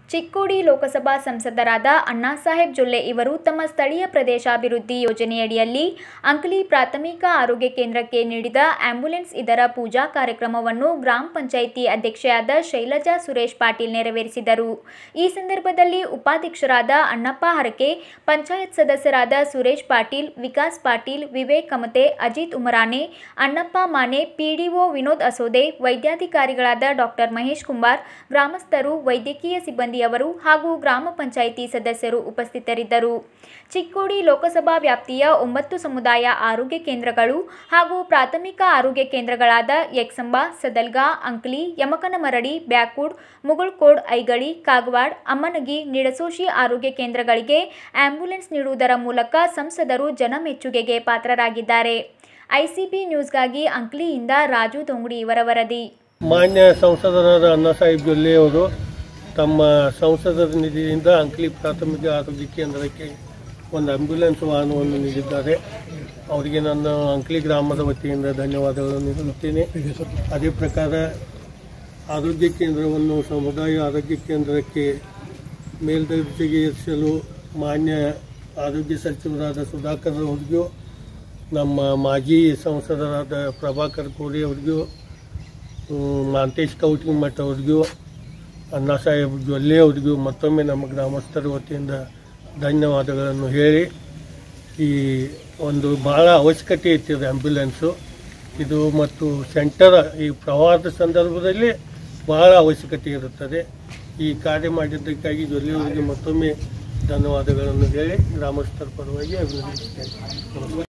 ಚಿಕ್ಕೋಡಿ ಲೋಕಸಭಾ ಸಂಸದರಾದ ಅಣ್ಣಾಸಾಹೇಬ್ ಜೊಲ್ಲೆ ಇವರು ತಮ್ಮ ಸ್ಥಳೀಯ ಪ್ರದೇಶಾಭಿವೃದ್ಧಿ ಯೋಜನೆಯಡಿಯಲ್ಲಿ ಅಂಕಲಿ ಪ್ರಾಥಮಿಕ ಆರೋಗ್ಯ ಕೇಂದ್ರಕ್ಕೆ ನೀಡಿದ ಆಂಬ್ಯುಲೆನ್ಸ್ ಇದರ ಪೂಜಾ ಕಾರ್ಯಕ್ರಮವನ್ನು ಗ್ರಾಮ ಪಂಚಾಯಿತಿ ಅಧ್ಯಕ್ಷೆಯಾದ ಶೈಲಜಾ ಸುರೇಶ್ ಪಾಟೀಲ್ ನೆರವೇರಿಸಿದರು ಈ ಸಂದರ್ಭದಲ್ಲಿ ಉಪಾಧ್ಯಕ್ಷರಾದ ಅಣ್ಣಪ್ಪ ಹರಕೆ ಪಂಚಾಯತ್ ಸದಸ್ಯರಾದ ಸುರೇಶ್ ಪಾಟೀಲ್ ವಿಕಾಸ್ ಪಾಟೀಲ್ ವಿವೇಕ್ ಕಮತೆ ಅಜಿತ್ ಉಮರಾನೆ ಅಣ್ಣಪ್ಪ ಮಾನೆ ಪಿಡಿಒ ವಿನೋದ್ ಅಸೋದೆ ವೈದ್ಯಾಧಿಕಾರಿಗಳಾದ ಡಾಕ್ಟರ್ ಮಹೇಶ್ ಕುಂಬಾರ್ ಗ್ರಾಮಸ್ಥರು ವೈದ್ಯಕೀಯ ಸಿಬ್ಬಂದಿಯವರು ಹಾಗೂ ಗ್ರಾಮ ಪಂಚಾಯಿತಿ ಸದಸ್ಯರು ಉಪಸ್ಥಿತರಿದ್ದರು ಚಿಕ್ಕೋಡಿ ಲೋಕಸಭಾ ವ್ಯಾಪ್ತಿಯ ಒಂಬತ್ತು ಸಮುದಾಯ ಆರೋಗ್ಯ ಕೇಂದ್ರಗಳು ಹಾಗೂ ಪ್ರಾಥಮಿಕ ಆರೋಗ್ಯ ಕೇಂದ್ರಗಳಾದ ಯಕ್ಸಂಬ ಸದಲ್ಗಾ ಅಂಕ್ಲಿ ಯಮಕನಮರಡಿ ಬ್ಯಾಕೂಡ್ ಮುಗುಳ್ಕೋಡ್ ಐಗಳಿ ಕಾಗವಾಡ್ ಅಮ್ಮನಗಿ ನಿಡಸೋಶಿ ಆರೋಗ್ಯ ಕೇಂದ್ರಗಳಿಗೆ ಆಂಬ್ಯುಲೆನ್ಸ್ ನೀಡುವುದರ ಮೂಲಕ ಸಂಸದರು ಜನಮೆಚ್ಚುಗೆಗೆ ಪಾತ್ರರಾಗಿದ್ದಾರೆ ಐಸಿಬಿ ನ್ಯೂಸ್ಗಾಗಿ ಅಂಕ್ಲಿಯಿಂದ ರಾಜು ದೊಂಗುಡಿ ಇವರ ವರದಿ ಮಾನ್ಯ ಸಂಸದರಾದ ಅಣ್ಣಾಸಾಹೇಬ್ ಜೊಲ್ಲೆ ಅವರು ತಮ್ಮ ಸಂಸದರ ನಿಧಿಯಿಂದ ಅಂಕ್ಲಿ ಪ್ರಾಥಮಿಕ ಆರೋಗ್ಯ ಕೇಂದ್ರಕ್ಕೆ ಒಂದು ಆಂಬ್ಯುಲೆನ್ಸ್ ವಾಹನವನ್ನು ನೀಡಿದ್ದಾರೆ ಅವರಿಗೆ ನನ್ನ ಅಂಕ್ಲಿ ಗ್ರಾಮದ ವತಿಯಿಂದ ಧನ್ಯವಾದಗಳನ್ನು ನೀಡುತ್ತೇನೆ ಅದೇ ಪ್ರಕಾರ ಆರೋಗ್ಯ ಕೇಂದ್ರವನ್ನು ಸಮುದಾಯ ಆರೋಗ್ಯ ಕೇಂದ್ರಕ್ಕೆ ಮೇಲ್ದರ್ಜೆಗೆ ಏರಿಸಲು ಮಾನ್ಯ ಆರೋಗ್ಯ ಸಚಿವರಾದ ಸುಧಾಕರ್ ಅವರಿಗೂ ನಮ್ಮ ಮಾಜಿ ಸಂಸದರಾದ ಪ್ರಭಾಕರ್ ಕೋರಿ ಅವರಿಗೂ ಹ್ಮ್, ಮಾಂತೇಶ್ ಕೌಟಿಂಗ್ ಮಠ ಅವ್ರಿಗೂ ಅಣ್ಣಾಸಾಹೇಬ್ ಜೊಲ್ಲೆ ಅವರಿಗೂ ಮತ್ತೊಮ್ಮೆ ನಮ್ಮ ಗ್ರಾಮಸ್ಥರ ವತಿಯಿಂದ ಧನ್ಯವಾದಗಳನ್ನು ಹೇಳಿ ಈ ಒಂದು ಭಾಳ ಅವಶ್ಯಕತೆ ಇರ್ತದೆ ಆ್ಯಂಬ್ಯುಲೆನ್ಸು ಇದು ಮತ್ತು ಸೆಂಟರ್ ಈ ಪ್ರವಾಹದ ಸಂದರ್ಭದಲ್ಲಿ ಬಹಳ ಅವಶ್ಯಕತೆ ಇರುತ್ತದೆ ಈ ಕಾರ್ಯ ಮಾಡಿದ್ದಕ್ಕಾಗಿ ಜೊಲ್ಲೆ ಅವರಿಗೆ ಮತ್ತೊಮ್ಮೆ ಧನ್ಯವಾದಗಳನ್ನು ಹೇಳಿ ಗ್ರಾಮಸ್ಥರ ಪರವಾಗಿ ಅಭಿನಂದಿಸುತ್ತೇನೆ ನಮಸ್ಕಾರ